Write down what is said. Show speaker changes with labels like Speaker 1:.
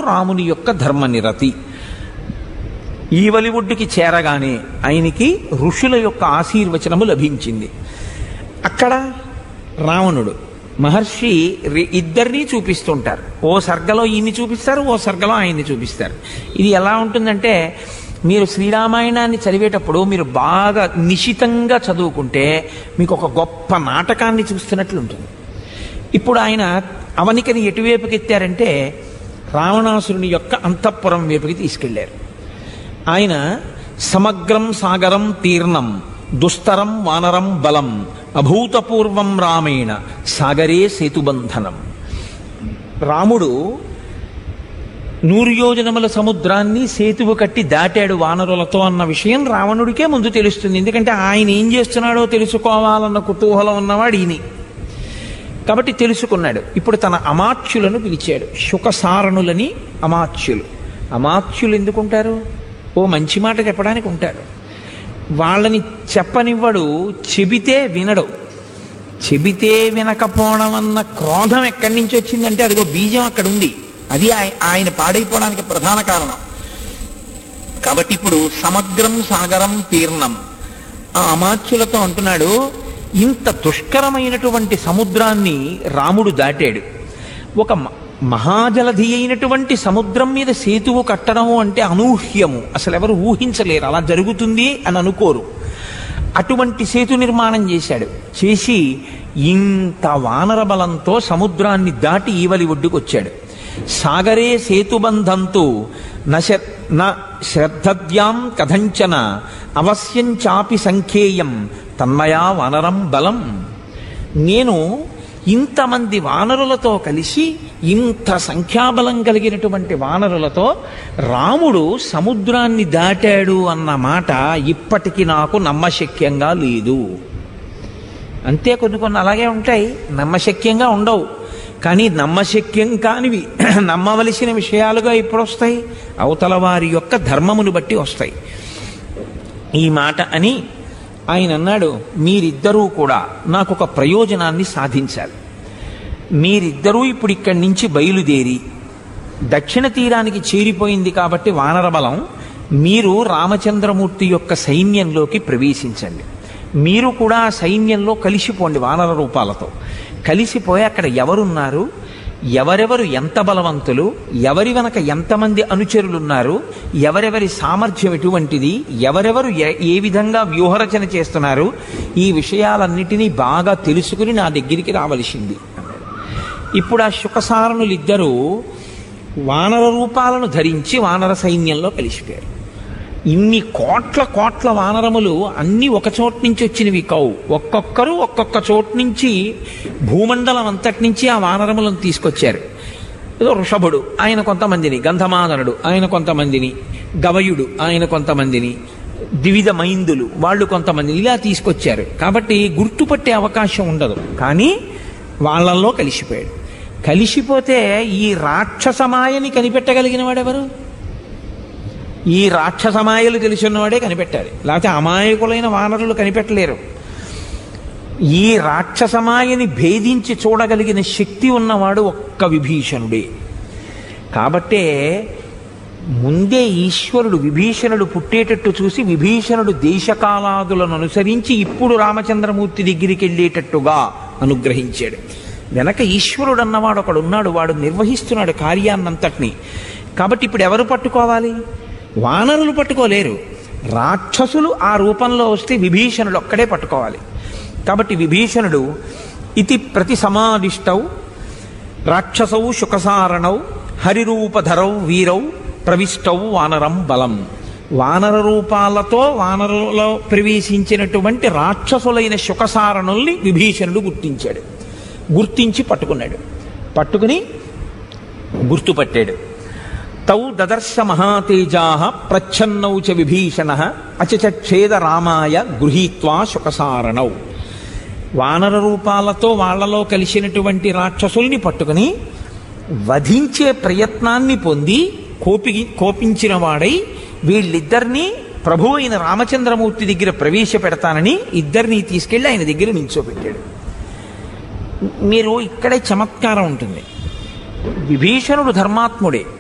Speaker 1: రాముని యొక్క ధర్మనిరతి ఈవలి ఒడ్డుకి చేరగానే ఆయనకి ఋషుల యొక్క ఆశీర్వచనము లభించింది అక్కడ రావణుడు మహర్షి రి- ఇద్దరినీ చూపిస్తుంటారు ఓ సర్గలో ఈయన్ని చూపిస్తారు ఓ సర్గలో ఆయన్ని చూపిస్తారు ఇది ఎలా ఉంటుందంటే మీరు శ్రీరామాయణాన్ని చదివేటప్పుడు మీరు బాగా నిశితంగా చదువుకుంటే మీకు ఒక గొప్ప నాటకాన్ని చూస్తున్నట్లు ఉంటుంది ఇప్పుడు ఆయన అవనికని ఎటువైపుకి ఎత్తారంటే రావణాసురుని యొక్క అంతఃపురం వైపుకి తీసుకెళ్లారు ఆయన సమగ్రం సాగరం తీర్ణం దుస్తరం వానరం బలం అభూతపూర్వం రామేణ సాగరే సేతుబంధనం రాముడు నూరు యోజనముల సముద్రాన్ని సేతువు కట్టి దాటాడు వానరులతో అన్న విషయం రావణుడికే ముందు తెలుస్తుంది ఎందుకంటే ఆయన ఏం చేస్తున్నాడో తెలుసుకోవాలన్న కుతూహలం ఉన్నవాడు ఈయన కాబట్టి తెలుసుకున్నాడు ఇప్పుడు తన అమాత్యులను పిలిచాడు శుకసారణులని అమాత్యులు అమాత్యులు ఎందుకుంటారు ఓ మంచి మాట చెప్పడానికి ఉంటారు వాళ్ళని చెప్పనివ్వడు చెబితే వినడు చెబితే వినకపోవడం అన్న క్రోధం ఎక్కడి నుంచి వచ్చిందంటే అదిగో బీజం అక్కడ ఉంది అది ఆయ- ఆయన పాడైపోవడానికి ప్రధాన కారణం కాబట్టి ఇప్పుడు సమగ్రం సాగరం తీర్ణం ఆ అమాత్యులతో అంటున్నాడు ఇంత దుష్కరమైనటువంటి సముద్రాన్ని రాముడు దాటాడు ఒక మ- మహాజలధి అయినటువంటి సముద్రం మీద సేతువు కట్టడము అంటే అనూహ్యము అసలు ఎవరు ఊహించలేరు అలా జరుగుతుంది అని అనుకోరు అటువంటి సేతు నిర్మాణం చేశాడు చేసి ఇంత వానర బలంతో సముద్రాన్ని దాటి ఈవలి ఒడ్డుకు వచ్చాడు సాగరే సేతుబంధంతో నశ న శ్రద్ధవ్యాం కథంచన అవశ్యం చాపి సంఖ్యేయం తన్మయా వానరం బలం నేను ఇంతమంది వానరులతో కలిసి ఇంత సంఖ్యాబలం కలిగినటువంటి వానరులతో రాముడు సముద్రాన్ని దాటాడు అన్న మాట ఇప్పటికి నాకు నమ్మశక్యంగా లేదు అంతే కొన్ని కొన్ని అలాగే ఉంటాయి నమ్మశక్యంగా ఉండవు కానీ నమ్మశక్యం కానివి నమ్మవలసిన విషయాలుగా ఎప్పుడు వస్తాయి అవతల వారి యొక్క ధర్మమును బట్టి వస్తాయి ఈ మాట అని ఆయన అన్నాడు మీరిద్దరూ కూడా నాకు ఒక ప్రయోజనాన్ని సాధించాలి మీరిద్దరూ ఇప్పుడు ఇక్కడి నుంచి బయలుదేరి దక్షిణ తీరానికి చేరిపోయింది కాబట్టి వానర బలం మీరు రామచంద్రమూర్తి యొక్క సైన్యంలోకి ప్రవేశించండి మీరు కూడా ఆ సైన్యంలో కలిసిపోండి వానర రూపాలతో కలిసిపోయి అక్కడ ఎవరున్నారు ఎవరెవరు ఎంత బలవంతులు ఎవరి వెనక ఎంతమంది అనుచరులు ఉన్నారు ఎవరెవరి సామర్థ్యం ఎటువంటిది ఎవరెవరు ఏ- ఏ విధంగా వ్యూహరచన చేస్తున్నారు ఈ విషయాలన్నిటినీ బాగా తెలుసుకుని నా దగ్గరికి రావలసింది ఇప్పుడు ఆ శుకసారణులిద్దరూ వానర రూపాలను ధరించి వానర సైన్యంలో కలిసిపోయారు ఇన్ని కోట్ల కోట్ల వానరములు అన్ని ఒక చోటు నుంచి వచ్చినవి కావు ఒక్కొక్కరు ఒక్కొక్క చోటు నుంచి భూమండలం అంతటి నుంచి ఆ వానరములను తీసుకొచ్చారు ఏదో వృషభుడు ఆయన కొంతమందిని గంధమాదనుడు ఆయన కొంతమందిని గవయుడు ఆయన కొంతమందిని ద్విధ మైందులు వాళ్ళు కొంతమందిని ఇలా తీసుకొచ్చారు కాబట్టి గుర్తుపట్టే అవకాశం ఉండదు కానీ వాళ్ళల్లో కలిసిపోయాడు కలిసిపోతే ఈ రాక్షసమాయని కనిపెట్టగలిగిన వాడెవరు ఈ రాక్షసమాయలు తెలిసిన్నవాడే కనిపెట్టాలి లేకపోతే అమాయకులైన వానరులు కనిపెట్టలేరు ఈ రాక్షసమాయని భేదించి చూడగలిగిన శక్తి ఉన్నవాడు ఒక్క విభీషణుడే కాబట్టే ముందే ఈశ్వరుడు విభీషణుడు పుట్టేటట్టు చూసి విభీషణుడు దేశకాలాదులను అనుసరించి ఇప్పుడు రామచంద్రమూర్తి దగ్గరికి వెళ్ళేటట్టుగా అనుగ్రహించాడు వెనక ఈశ్వరుడు అన్నవాడు ఒకడు ఉన్నాడు వాడు నిర్వహిస్తున్నాడు కార్యాన్నంతటినీ కాబట్టి ఇప్పుడు ఎవరు పట్టుకోవాలి వానరులు పట్టుకోలేరు రాక్షసులు ఆ రూపంలో వస్తే విభీషణుడు ఒక్కడే పట్టుకోవాలి కాబట్టి విభీషణుడు ఇతి ప్రతి సమాదిష్టౌ రాక్షసౌ శుకసారణౌ హరిరూపధరౌ వీరౌ ప్రవిష్టౌ వానరం బలం వానర రూపాలతో వానరులో ప్రవేశించినటువంటి రాక్షసులైన శుకసారణుల్ని విభీషణుడు గుర్తించాడు గుర్తించి పట్టుకున్నాడు పట్టుకుని గుర్తుపట్టాడు తౌ దదర్శ మహాతేజా ప్రచ్ఛన్నౌ చ విభీషణ అచచక్షేద రామాయ గృహీత్వా శుకసారణౌ వానర రూపాలతో వాళ్ళలో కలిసినటువంటి రాక్షసుల్ని పట్టుకుని వధించే ప్రయత్నాన్ని పొంది కోపి కోపించిన వాడై వీళ్ళిద్దరినీ ప్రభు అయిన రామచంద్రమూర్తి దగ్గర ప్రవేశపెడతానని ఇద్దరిని తీసుకెళ్లి ఆయన దగ్గర నిల్చోబెట్టాడు మీరు ఇక్కడే చమత్కారం ఉంటుంది విభీషణుడు ధర్మాత్ముడే